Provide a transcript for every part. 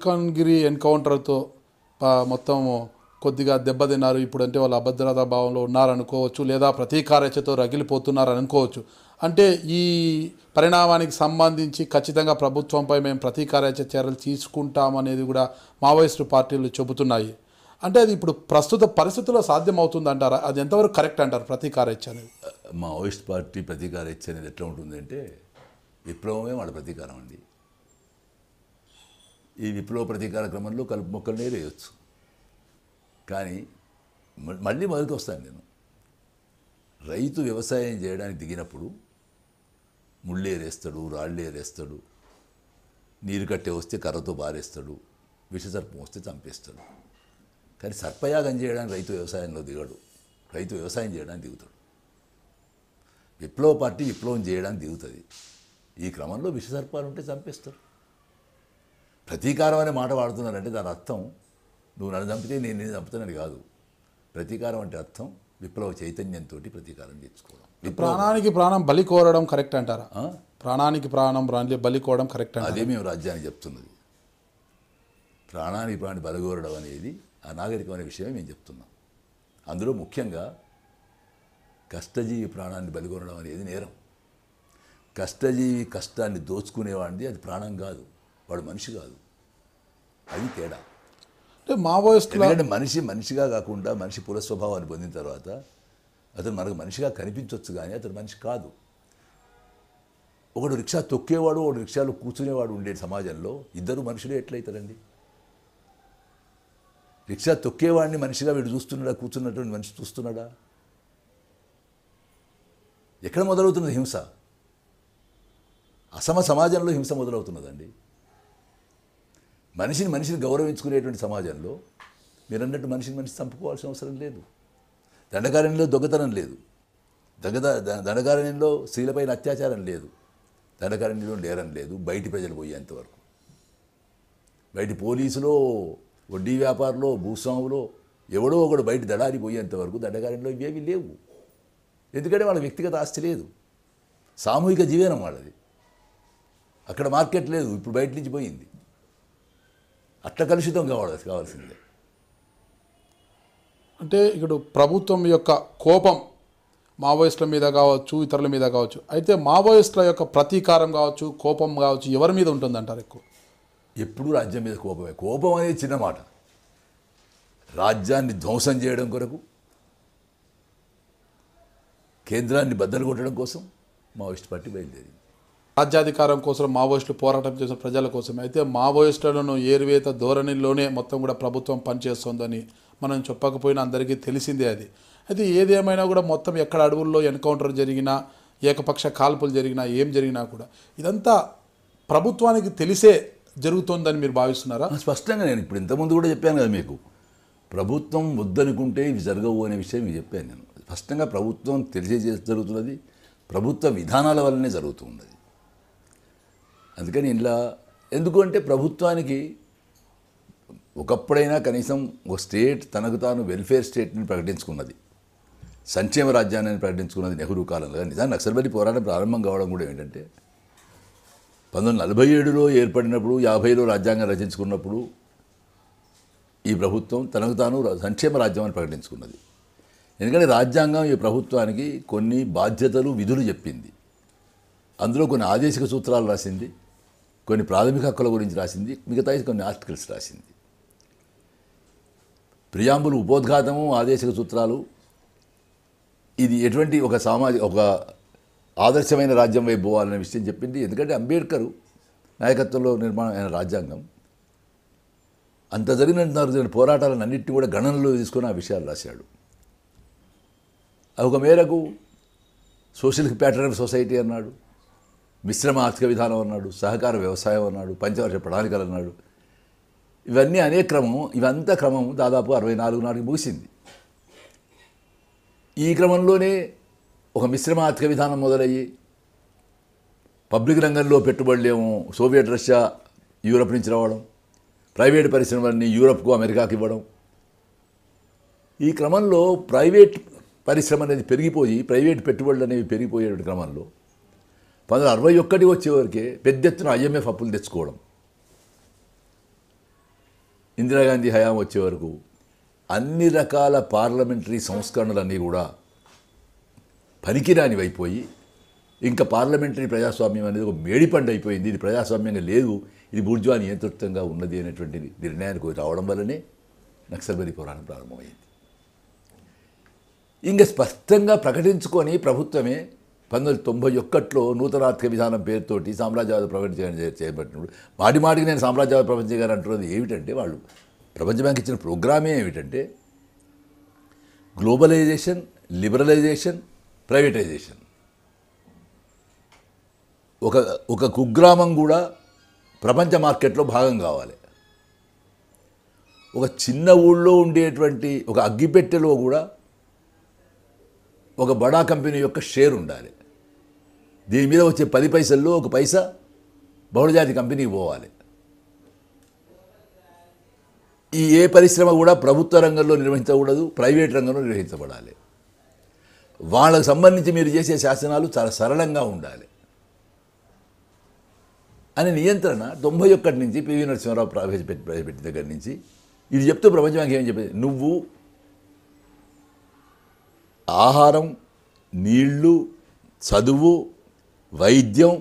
మల్కాన్గిరి ఎన్కౌంటర్తో ప- మొత్తం కొద్దిగా దెబ్బతిన్నారు ఇప్పుడు అంటే వాళ్ళు అభద్రతా భావంలో ఉన్నారనుకోవచ్చు లేదా ప్రతీకారచతో రగిలిపోతున్నారు అనుకోవచ్చు అంటే ఈ పరిణామానికి సంబంధించి ఖచ్చితంగా ప్రభుత్వంపై మేము ప్రతీకారచ చర్యలు తీసుకుంటామనేది కూడా మావోయిస్టు పార్టీలు చెబుతున్నాయి అంటే అది ఇప్పుడు ప్రస్తుత పరిస్థితుల్లో సాధ్యమవుతుంది అంటారా అది ఎంతవరకు కరెక్ట్ అంటారు ప్రతీకారచ అనేది మావోయిస్ట్ పార్టీ ప్రతీకార ఇచ్చ అనేది ఎట్లా ఉంటుందంటే విప్లవమే వాళ్ళ ప్రతీకారం అండి ఈ విప్లవ ప్రతీకార క్రమంలో కలుపు మొక్కలు నేరేయచ్చు కానీ మ- మళ్ళీ మొదటికి వస్తాను నేను రైతు వ్యవసాయం చేయడానికి దిగినప్పుడు ముళ్ళేరేస్తాడు రాళ్ళేరేస్తాడు నీరు కట్టే వస్తే కర్రతో బారేస్తాడు విషసర్పం వస్తే చంపేస్తాడు కానీ సర్పయాగం చేయడానికి రైతు వ్యవసాయంలో దిగడు రైతు వ్యవసాయం చేయడానికి దిగుతాడు విప్లవ పార్టీ విప్లవం చేయడానికి దిగుతుంది ఈ క్రమంలో విషసర్పాలు ఉంటే చంపేస్తారు ప్రతీకారం అనే మాట వాడుతున్నారంటే దాని అర్థం నువ్వు నన్ను చంపితే నేను నేను చంపుతానని కాదు ప్రతీకారం అంటే అర్థం విప్లవ చైతన్యంతో ప్రతీకారం తెచ్చుకోవడం విప్లవం ప్రాణానికి ప్రాణం బలి కోరడం కరెక్ట్ అంటారా ఆ? ప్రాణానికి ప్రాణం బలి- బలి కోవడం కరెక్ట్ అంటారా అదే మేము రాజ్యానికి చెప్తున్నది ప్రాణానికి ప్రాణి బలగోరడం అనేది అనాగరికమైన విషయమే మేము చెప్తున్నాం అందులో ముఖ్యంగా కష్టజీవి ప్రాణాన్ని బలిగొనడం అనేది నేరం కష్టజీవి కష్టాన్ని దోచుకునేవాడిది అది ప్రాణం కాదు వాడు మనిషి కాదు అది తేడా అంటే మావోయిస్టుల ఎందుకంటే మనిషి మనిషిగా కాకుండా మనిషి పురస్వభావాన్ని పొందిన తర్వాత అతను మనకు మనిషిగా కనిపించవచ్చు కానీ అతను మనిషి కాదు ఒకడు రిక్షా తొక్కేవాడు ఒకడు రిక్షాలో కూర్చునేవాడు ఉండే సమాజంలో ఇద్దరు మనుషులే ఎట్లయితారండి రిక్షా తొక్కేవాడిని మనిషిగా వీడు చూస్తున్నాడా కూర్చున్నటువంటి మనిషి చూస్తున్నాడా ఎక్కడ మొదలవుతున్నది హింస అసమ సమాజంలో హింస మొదలవుతున్నదండి మనిషిని మనిషిని గౌరవించుకునేటువంటి సమాజంలో మీరు అన్నట్టు మనిషిని మనిషి చంపుకోవాల్సిన అవసరం లేదు దండకారణ్యంలో దొంగతనం లేదు దగద ద- దండకారణ్యంలో స్త్రీలపైన అత్యాచారం లేదు దండకారణ్యంలో నేరం లేదు బయటి ప్రజలు పోయేంతవరకు బయటి పోలీసులో వడ్డీ వ్యాపారంలో భూస్వాములో ఎవడో ఒకడు బయట దడారి పోయేంతవరకు దండకారణ్యంలో ఇవేవి లేవు ఎందుకంటే వాళ్ళ వ్యక్తిగత ఆస్తి లేదు సామూహిక జీవనం వాళ్ళది అక్కడ మార్కెట్ లేదు ఇప్పుడు బయట నుంచి పోయింది అట్లా కలుషితం కావాలి కావాల్సిందే అంటే ఇక్కడ ప్రభుత్వం యొక్క కోపం మావోయిస్టుల మీద కావచ్చు ఇతరుల మీద కావచ్చు అయితే మావోయిస్టుల యొక్క ప్రతీకారం కావచ్చు కోపం కావచ్చు ఎవరి మీద ఉంటుంది అంటారు ఎక్కువ ఎప్పుడూ రాజ్యం మీద కోపమే కోపం అనేది చిన్న మాట రాజ్యాన్ని ధ్వంసం చేయడం కొరకు కేంద్రాన్ని బద్దలు కొట్టడం కోసం మావోయిస్ట్ పార్టీ బయలుదేరింది రాజ్యాధికారం కోసం మావోయిస్టులు పోరాటం చేసిన ప్రజల కోసం అయితే మావోయిస్టులను ఏరువేత ధోరణిలోనే మొత్తం కూడా ప్రభుత్వం పనిచేస్తోందని మనం చెప్పకపోయినా అందరికీ తెలిసిందే అది అయితే ఏది ఏమైనా కూడా మొత్తం ఎక్కడ అడవుల్లో ఎన్కౌంటర్ జరిగినా ఏకపక్ష కాల్పులు జరిగినా ఏం జరిగినా కూడా ఇదంతా ప్రభుత్వానికి తెలిసే జరుగుతోందని మీరు భావిస్తున్నారా ఆ, స్పష్టంగా నేను ఇప్పుడు ఇంతకుముందు కూడా చెప్పాను కదా మీకు ప్రభుత్వం వద్దనుకుంటే ఇవి జరగవు అనే విషయం మీకు చెప్పాను నేను స్పష్టంగా ప్రభుత్వం తెలిసే జరుగుతున్నది ప్రభుత్వ విధానాల వల్లనే జరుగుతూ ఉన్నది అందుకని ఇలా ఎందుకంటే ప్రభుత్వానికి ఒకప్పుడైనా కనీసం ఒక స్టేట్ తనకు తాను వెల్ఫేర్ స్టేట్ని ప్రకటించుకున్నది సంక్షేమ రాజ్యాన్ని ప్రకటించుకున్నది నెహ్రూ కాలంలో నిజాన్ని నక్సల్బరీ పోరాటం ప్రారంభం కావడం కూడా ఏంటంటే పంతొమ్మిది నలభై ఏడులో ఏర్పడినప్పుడు యాభైలో రాజ్యాంగం రచించుకున్నప్పుడు ఈ ప్రభుత్వం తనకు తాను రా- సంక్షేమ రాజ్యం అని ప్రకటించుకున్నది ఎందుకంటే రాజ్యాంగం ఈ ప్రభుత్వానికి కొన్ని బాధ్యతలు విధులు చెప్పింది అందులో కొన్ని ఆదేశిక సూత్రాలు రాసింది కొన్ని ప్రాథమిక హక్కుల గురించి రాసింది మిగతా కొన్ని ఆర్టికల్స్ రాసింది ప్రియాంబులు ఉపోద్ఘాతము ఆదేశిక సూత్రాలు ఇది ఎటువంటి ఒక సామాజిక ఒక ఆదర్శమైన రాజ్యం వైపు పోవాలనే విషయం చెప్పింది ఎందుకంటే అంబేద్కర్ నాయకత్వంలో నిర్మాణం అయిన రాజ్యాంగం అంత జరిగిన జరిగిన పోరాటాలను అన్నింటినీ కూడా గణనలో తీసుకొని ఆ విషయాలు రాశాడు అది ఒక మేరకు సోషల్ ప్యాటర్న్ సొసైటీ అన్నాడు మిశ్రమ ఆర్థిక విధానం అన్నాడు సహకార వ్యవసాయం అన్నాడు పంచవర్ష ప్రణాళికలు అన్నాడు ఇవన్నీ అనేక క్రమం ఇవంతా క్రమం దాదాపు అరవై నాలుగు నాటికి ముగిసింది ఈ క్రమంలోనే ఒక మిశ్రమ ఆర్థిక విధానం మొదలయ్యి పబ్లిక్ రంగంలో పెట్టుబడులేమో సోవియట్ రష్యా యూరప్ నుంచి రావడం ప్రైవేట్ పరిశ్రమలన్నీ యూరప్కు అమెరికాకి ఇవ్వడం ఈ క్రమంలో ప్రైవేట్ పరిశ్రమ అనేది పెరిగిపోయి ప్రైవేట్ పెట్టుబడులు అనేవి పెరిగిపోయే క్రమంలో పంతొమ్మిది అరవై ఒక్కటి వచ్చేవరకే పెద్ద ఎత్తున ఐఎంఎఫ్ అప్పులు తెచ్చుకోవడం ఇందిరాగాంధీ హయాం వచ్చే వరకు అన్ని రకాల పార్లమెంటరీ సంస్కరణలన్నీ కూడా పనికిరానివైపోయి ఇంకా పార్లమెంటరీ ప్రజాస్వామ్యం అనేది ఒక మేడిపండు అయిపోయింది ఇది ప్రజాస్వామ్యంగా లేదు ఇది బూర్జువా నియంతృత్వంగా ఉన్నది అనేటువంటి నిర్ణయానికి రావడం వల్లనే నక్సల్బరీ పోరాటం ప్రారంభమైంది ఇంకా స్పష్టంగా ప్రకటించుకొని ప్రభుత్వమే పంతొమ్మిది తొంభై ఒక్కట్లో నూతన ఆర్థిక విధానం పేరుతోటి సామ్రాజ్యవాద ప్రపంచం చే- చేపట్టినప్పుడు మాటి మాటికి నేను సామ్రాజ్యవాద ప్రపంచం గారు అంటున్నది ఏమిటంటే వాళ్ళు ప్రపంచ బ్యాంక్ ఇచ్చిన ప్రోగ్రామే ఏమిటంటే గ్లోబలైజేషన్ లిబరలైజేషన్ ప్రైవేటైజేషన్ ఒక ఒక కుగ్రామం కూడా ప్రపంచ మార్కెట్లో భాగం కావాలి ఒక చిన్న ఊళ్ళో ఉండేటువంటి ఒక అగ్గిపెట్టెలో కూడా ఒక బడా కంపెనీ యొక్క షేర్ ఉండాలి దీని మీద వచ్చే పది పైసల్లో ఒక పైసా బహుళజాతి కంపెనీకి పోవాలి ఈ ఏ పరిశ్రమ కూడా ప్రభుత్వ రంగంలో నిర్వహించకూడదు ప్రైవేట్ రంగంలో నిర్వహించబడాలి వాళ్ళకు సంబంధించి మీరు చేసే శాసనాలు చాలా సరళంగా ఉండాలి అనే నియంత్రణ తొంభై ఒక్కటి నుంచి పివి నరసింహారావు ప్రవేశపెట్టి ప్రవేశపెట్టిన దగ్గర నుంచి ఇది చెప్తూ ప్రపంచానికి ఏం చెప్పేది నువ్వు ఆహారం నీళ్లు చదువు వైద్యం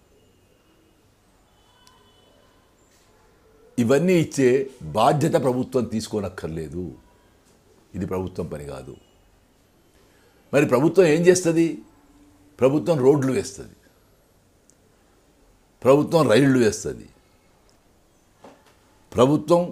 ఇవన్నీ ఇచ్చే బాధ్యత ప్రభుత్వం తీసుకోనక్కర్లేదు ఇది ప్రభుత్వం పని కాదు మరి ప్రభుత్వం ఏం చేస్తుంది ప్రభుత్వం రోడ్లు వేస్తుంది ప్రభుత్వం రైళ్లు వేస్తుంది ప్రభుత్వం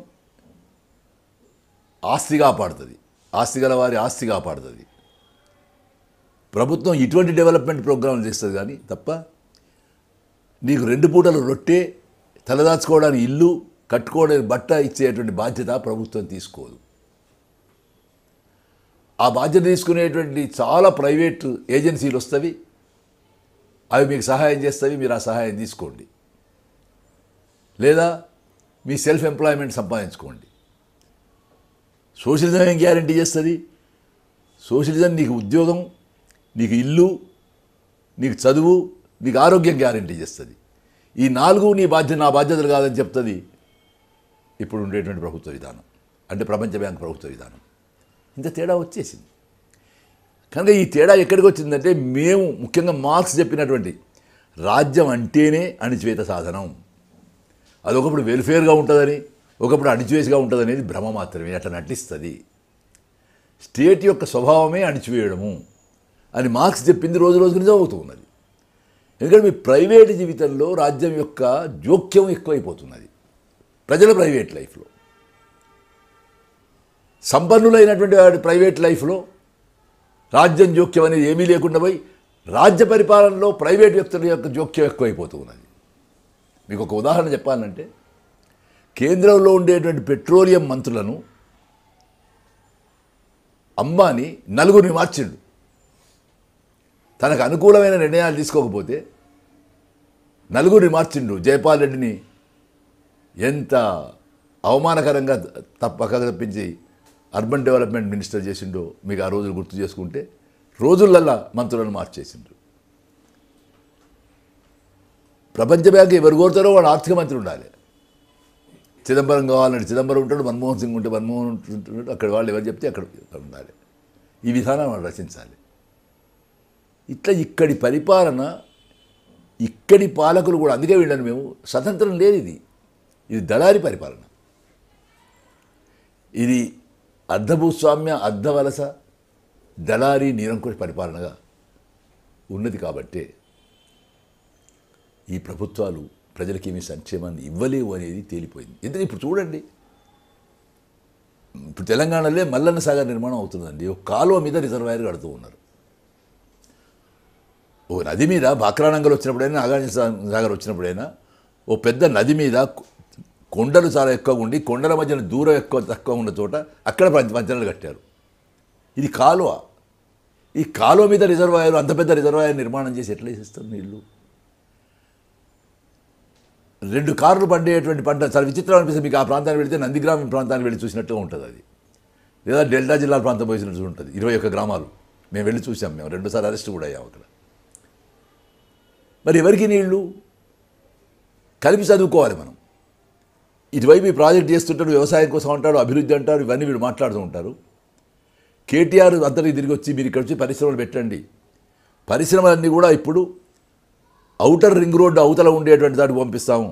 ఆస్తి కాపాడుతుంది ఆస్తి గల వారి ఆస్తి కాపాడుతుంది ప్రభుత్వం ఇటువంటి డెవలప్మెంట్ ప్రోగ్రాంలు చేస్తుంది కానీ తప్ప నీకు రెండు పూటలు రొట్టె తలదాచుకోవడానికి ఇల్లు కట్టుకోవడానికి బట్ట ఇచ్చేటువంటి బాధ్యత ప్రభుత్వం తీసుకోదు ఆ బాధ్యత తీసుకునేటువంటి చాలా ప్రైవేట్ ఏజెన్సీలు వస్తవి అవి మీకు సహాయం చేస్తవి మీరు ఆ సహాయం తీసుకోండి లేదా మీ సెల్ఫ్ ఎంప్లాయ్మెంట్ సంపాదించుకోండి సోషలిజం ఏం గ్యారంటీ చేస్తుంది సోషలిజం నీకు ఉద్యోగం నీకు ఇల్లు నీకు చదువు నీకు ఆరోగ్యం గ్యారంటీ చేస్తుంది ఈ నాలుగు నీ బాధ్యత నా బాధ్యతలు కాదని చెప్తుంది ఇప్పుడు ఉండేటువంటి ప్రభుత్వ విధానం అంటే ప్రపంచ బ్యాంక్ ప్రభుత్వ విధానం ఇంత తేడా వచ్చేసింది కనుక ఈ తేడా ఎక్కడికి వచ్చిందంటే మేము ముఖ్యంగా మార్క్స్ చెప్పినటువంటి రాజ్యం అంటేనే అణిచివేత సాధనం అది ఒకప్పుడు వెల్ఫేర్గా ఉంటుందని ఒకప్పుడు అణిచివేసిగా ఉంటుంది అనేది భ్రమ మాత్రమే అట్లా నటిస్తుంది స్టేట్ యొక్క స్వభావమే అణిచివేయడము అని మార్క్స్ చెప్పింది రోజు రోజుకు నిజం అవుతూ ఉన్నది ఎందుకంటే మీ ప్రైవేట్ జీవితంలో రాజ్యం యొక్క జోక్యం ఎక్కువైపోతున్నది ప్రజల ప్రైవేట్ లైఫ్లో సంపన్నులైనటువంటి వాడి ప్రైవేట్ లైఫ్లో రాజ్యం జోక్యం అనేది ఏమీ లేకుండా పోయి రాజ్య పరిపాలనలో ప్రైవేట్ వ్యక్తుల యొక్క జోక్యం ఎక్కువైపోతూ ఉన్నది మీకు ఒక ఉదాహరణ చెప్పాలంటే కేంద్రంలో ఉండేటువంటి పెట్రోలియం మంత్రులను అంబానీ నలుగురిని మార్చిండు తనకు అనుకూలమైన నిర్ణయాలు తీసుకోకపోతే నలుగురిని మార్చిండు జయపాల్ రెడ్డిని ఎంత అవమానకరంగా తప్పక తప్పించి అర్బన్ డెవలప్మెంట్ మినిస్టర్ చేసిండో మీకు ఆ రోజులు గుర్తు చేసుకుంటే రోజులల్లా మంత్రులను మార్చేసిండ్రు ప్రపంచ బ్యాంక్ ఎవరు కోరుతారో వాడు ఆర్థిక మంత్రి ఉండాలి చిదంబరం కావాలంటే చిదంబరం ఉంటాడు మన్మోహన్ సింగ్ ఉంటే మన్మోహన్ ఉంటున్నాడు అక్కడ వాళ్ళు ఎవరు చెప్తే అక్కడ ఉండాలి ఈ విధానం వాళ్ళు రచించాలి ఇట్లా ఇక్కడి పరిపాలన ఇక్కడి పాలకులు కూడా అందుకే వీళ్ళని మేము స్వతంత్రం లేదు ఇది ఇది దళారి పరిపాలన ఇది అర్ధభూస్వామ్య అర్ధవలస దళారీ నిరంకుశ పరిపాలనగా ఉన్నది కాబట్టే ఈ ప్రభుత్వాలు ప్రజలకి ఏమీ సంక్షేమాన్ని ఇవ్వలేవు అనేది తేలిపోయింది ఎందుకంటే ఇప్పుడు చూడండి ఇప్పుడు తెలంగాణలో మల్లన్న సాగర్ నిర్మాణం అవుతుందండి ఒక కాలువ మీద రిజర్వాయర్ కడుతూ ఉన్నారు ఓ నది మీద బాక్రానంగల్ వచ్చినప్పుడైనా నాగార్జున సా- సాగర్ వచ్చినప్పుడైనా ఓ పెద్ద నది మీద కొ- కొండలు చాలా ఎక్కువ ఉండి కొండల మధ్యన దూరం ఎక్కువ తక్కువ ఉన్న చోట అక్కడ పంచ పంచనాలు కట్టారు ఇది కాలువ ఈ కాలువ మీద రిజర్వాయర్ అంత పెద్ద రిజర్వాయర్ నిర్మాణం చేసి ఎట్లా చేస్తారు నీళ్ళు రెండు కార్లు పండేటువంటి పంట చాలా విచిత్రం అనిపిస్తుంది మీకు ఆ ప్రాంతానికి వెళితే నందిగ్రామం ప్రాంతానికి వెళ్ళి చూసినట్టుగా ఉంటుంది అది లేదా డెల్టా జిల్లా ప్రాంతం పోసినట్టు ఉంటుంది ఇరవై ఒక్క గ్రామాలు మేము వెళ్ళి చూసాం మేము రెండుసార్లు అరెస్ట్ కూడా అయ్యాం అక్కడ మరి ఎవరికి నీళ్లు కలిపి చదువుకోవాలి మనం ఇటువైపు ఈ ప్రాజెక్ట్ చేస్తుంటాడు వ్యవసాయం కోసం అంటాడు అభివృద్ధి అంటారు ఇవన్నీ వీడు మాట్లాడుతూ ఉంటారు కేటీఆర్ అందరికి తిరిగి వచ్చి మీరు ఇక్కడ వచ్చి పరిశ్రమలు పెట్టండి పరిశ్రమలన్నీ కూడా ఇప్పుడు అవుటర్ రింగ్ రోడ్డు అవతల ఉండేటువంటి దాటికి పంపిస్తాము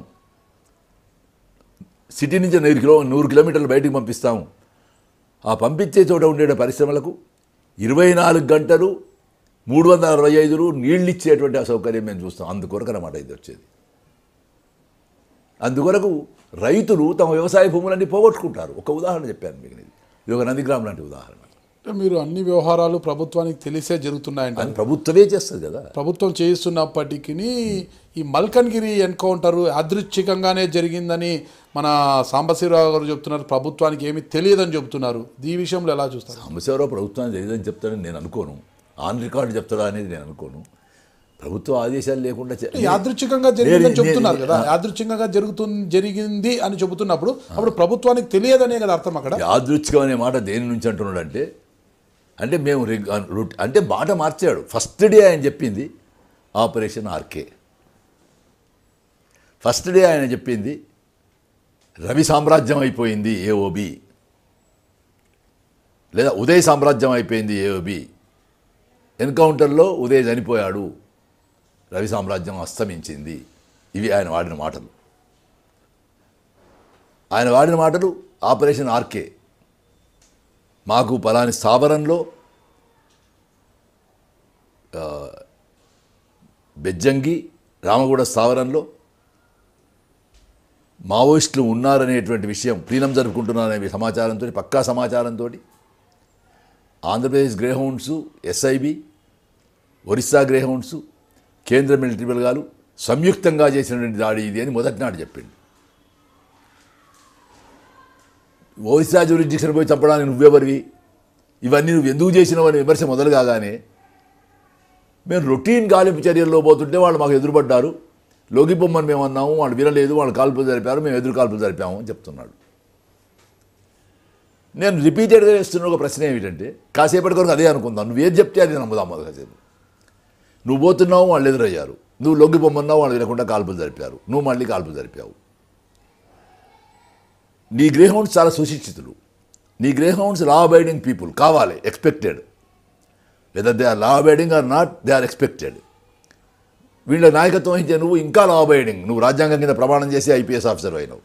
సిటీ నుంచి నూరు కిలో నూరు కిలోమీటర్లు బయటికి పంపిస్తాము ఆ పంపించే చోట ఉండే పరిశ్రమలకు ఇరవై నాలుగు గంటలు మూడు వందల అరవై ఐదులు నీళ్ళు ఇచ్చేటువంటి ఆ సౌకర్యం మేము చూస్తాం అందుకొరకు అన్నమాట ఇది వచ్చేది అందుకొరకు రైతులు తమ వ్యవసాయ భూములన్నీ పోగొట్టుకుంటారు ఒక ఉదాహరణ చెప్పాను మీకు నేను. ఇది ఒక నందిగ్రామ్ లాంటి ఉదాహరణ అంటే మీరు అన్ని వ్యవహారాలు ప్రభుత్వానికి తెలిసే జరుగుతున్నాయంట అది ప్రభుత్వమే చేస్తుంది కదా ప్రభుత్వం చేయిస్తున్నప్పటికీ ఈ మల్కన్గిరి ఎన్కౌంటర్ యాదృచ్ఛికంగానే జరిగిందని మన సాంబశివరావు గారు చెప్తున్నారు ప్రభుత్వానికి ఏమీ తెలియదని చెప్తున్నారు ఈ విషయంలో ఎలా చూస్తారు సాంబశివరావు ప్రభుత్వాన్ని తెలియదని చెప్తాడని నేను అనుకోను ఆన్ రికార్డు చెప్తాడా అనేది నేను అనుకోను ప్రభుత్వ ఆదేశాలు లేకుండా చే- యాదృచ్ఛికంగా జరిగిందని నేను- చెప్తున్నారు నేను- కదా యాదృచ్ఛికంగా జరుగుతుంది జరిగింది అని చెబుతున్నప్పుడు అప్పుడు ప్రభుత్వానికి తెలియదనే కదా అర్థం అక్కడ యాదృచ్ఛికం అనే మాట దేని నుంచి అంటున్నాడంటే అంటే మేము రెగ్- రొట్- అంటే మాట మార్చాడు ఫస్ట్ డే ఆయన చెప్పింది ఆపరేషన్ ఆర్కే ఫస్ట్ డే ఆయన చెప్పింది రవి సామ్రాజ్యం అయిపోయింది ఏఓబి లేదా ఉదయ్ సామ్రాజ్యం అయిపోయింది ఏఓబి ఎన్కౌంటర్లో ఉదయ్ చనిపోయాడు రవి సామ్రాజ్యం అస్తమించింది ఇవి ఆయన వాడిన మాటలు ఆయన వాడిన మాటలు ఆపరేషన్ ఆర్కే మాకు పలాని స్థావరంలో ఆ, బెజ్జంగి రామగూడ స్థావరంలో మావోయిస్టులు ఉన్నారనేటువంటి విషయం ప్లీనం జరుపుకుంటున్నారనే సమాచారంతో పక్కా సమాచారంతో Andhra Pradesh greyhounds SIB Orissa greyhounds కేంద్ర మిలిటరీ బలగాలు సంయుక్తంగా చేసినటువంటి దాడి ఇది అని మొదటి నాడు చెప్పిండు ఒరిస్సా జ్యూరిడిక్షన్ పోయి చంపడానికి నువ్వెవరివి ఇవన్నీ నువ్వు ఎందుకు చేసినావు అని విమర్శ మొదలు కాగానే మేము రొటీన్ గాలింపు చర్యల్లో పోతుంటే వాళ్ళు మాకు ఎదురుపడ్డారు లోగిపొమ్మని మేము అన్నాము వాళ్ళు వినలేదు వాళ్ళు కాల్పులు జరిపారు మేము ఎదురు కాల్పులు జరిపాము అని చెప్తున్నాడు నేను రిపీటెడ్గా వేస్తున్న ఒక ప్రశ్న ఏమిటంటే కాసేపటి కొరకు అదే అనుకుందాం నువ్వు ఏది చెప్తే అది నమ్ముదాం మొదలు కాసేపు నువ్వు పోతున్నావు వాళ్ళు ఎదురయ్యారు నువ్వు లొంగిపోమన్నావు వాళ్ళు వినకుండా కాల్పులు జరిపారు నువ్వు మళ్ళీ కాల్పులు జరిపావు నీ గ్రేహౌండ్స్ చాలా సుశిక్షితులు నీ గ్రేహౌండ్స్ లా అబైడింగ్ పీపుల్ కావాలి expected whether they are law abiding or not they are expected వీళ్ళ నాయకత్వం వహించే నువ్వు ఇంకా లా అబైడింగ్ నువ్వు రాజ్యాంగం కింద ప్రమాణం చేసి ఐపీఎస్ ఆఫీసర్ అయినావు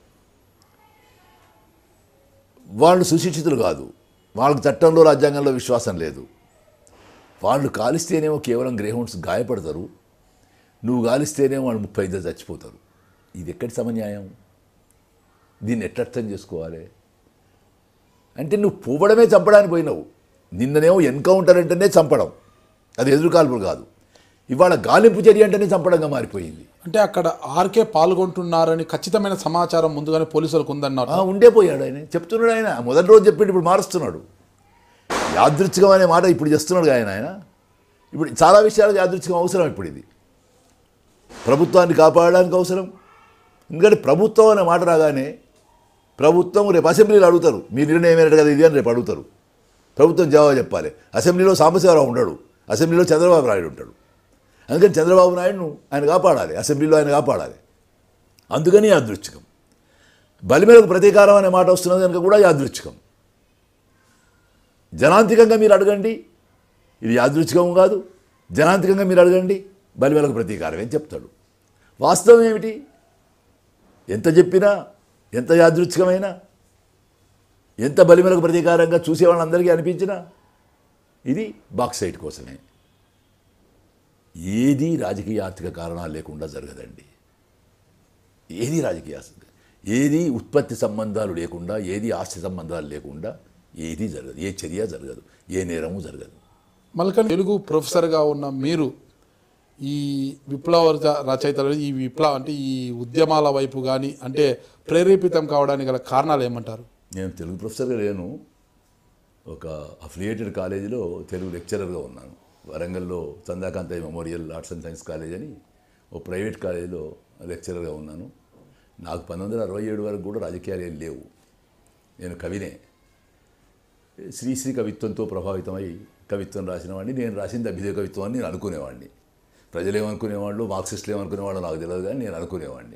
వాళ్ళు సుశిక్షితులు కాదు వాళ్ళకి చట్టంలో రాజ్యాంగంలో విశ్వాసం లేదు వాళ్ళు కాలిస్తేనేమో కేవలం గ్రేహౌండ్స్ గాయపడతారు నువ్వు కాలిస్తేనేమో వాళ్ళు ముప్పై ఐదు చచ్చిపోతారు ఇది ఎక్కడి సమన్యాయం దీన్ని ఎట్లా అర్థం చేసుకోవాలి అంటే నువ్వు పోవడమే చంపడానికి పోయినావు నిన్ననేమో ఎన్కౌంటర్ అంటేనే చంపడం అది ఎదురు కాల్పులు కాదు ఇవాళ గాలింపు చర్య అంటేనే చంపడంగా మారిపోయింది అంటే అక్కడ ఆర్కే పాల్గొంటున్నారని ఖచ్చితమైన సమాచారం ముందుగానే పోలీసులకు ఉందన్నారు ఆ, ఉండే పోయాడు ఆయన చెప్తున్నాడు ఆయన మొదటి రోజు చెప్పిండు ఇప్పుడు మారుస్తున్నాడు యాదృచ్ఛికం అనే మాట ఇప్పుడు చేస్తున్నాడు ఆయన ఆయన ఇప్పుడు చాలా విషయాలు యాదృచ్ఛికం అవసరం ఇప్పుడు ఇది ప్రభుత్వాన్ని కాపాడడానికి అవసరం ఎందుకంటే ప్రభుత్వం అనే మాట రాగానే ప్రభుత్వం రేపు అసెంబ్లీలో అడుగుతారు మీ నిర్ణయం ఏంటంటే కదా ఇది అని రేపు అడుగుతారు ప్రభుత్వం జవాబు చెప్పాలి అసెంబ్లీలో సాంబశివరావు ఉండడు అసెంబ్లీలో చంద్రబాబు నాయుడు ఉంటాడు అందుకని చంద్రబాబు నాయుడును ఆయన కాపాడాలి అసెంబ్లీలో ఆయన కాపాడాలి అందుకని యాదృచ్ఛికం బలిమేరకు ప్రతీకారం అనే మాట వస్తున్నది కనుక కూడా యాదృచ్ఛికం జనాంతికంగా మీరు అడగండి ఇది యాదృచ్ఛికం కాదు జనాంతికంగా మీరు అడగండి బలిమేలకు ప్రతీకారం అని చెప్తాడు వాస్తవం ఏమిటి ఎంత చెప్పినా ఎంత యాదృచ్ఛికమైనా ఎంత బలిమేలకు ప్రతీకారంగా చూసే వాళ్ళందరికీ అనిపించినా ఇది బాక్సైట్ కోసమే ఏది రాజకీయ ఆర్థిక కారణాలు లేకుండా జరగదండి ఏది రాజకీయ ఆస్తి ఏది ఉత్పత్తి సంబంధాలు లేకుండా ఏది ఆస్తి సంబంధాలు లేకుండా ఏది జరగదు ఏ చర్య జరగదు ఏ నేరము జరగదు మల్కన్ తెలుగు ప్రొఫెసర్గా ఉన్న మీరు ఈ విప్లవ రచ- రచయితలు ఈ విప్లవ అంటే ఈ ఉద్యమాల వైపు కానీ అంటే ప్రేరేపితం కావడానికి గల కారణాలు ఏమంటారు నేను తెలుగు ప్రొఫెసర్గా లేను ఒక అఫిలియేటెడ్ కాలేజీలో తెలుగు లెక్చరర్గా ఉన్నాను వరంగల్లో Chandakanthaiah memorial arts and science college అని ఓ ప్రైవేట్ కాలేజీలో లెక్చరర్గా ఉన్నాను నాకు పంతొమ్మిది వందల అరవై ఏడు వరకు కూడా రాజకీయాలు ఏం లేవు నేను కవినే శ్రీశ్రీ కవిత్వంతో ప్రభావితమై కవిత్వం రాసిన వాడిని నేను రాసింది అభ్యుదయ కవిత్వం అని నేను అనుకునేవాడిని ప్రజలు ఏమనుకునేవాళ్ళు మార్క్సిస్టులు ఏమనుకునేవాళ్ళు నాకు తెలియదు కానీ నేను అనుకునేవాడిని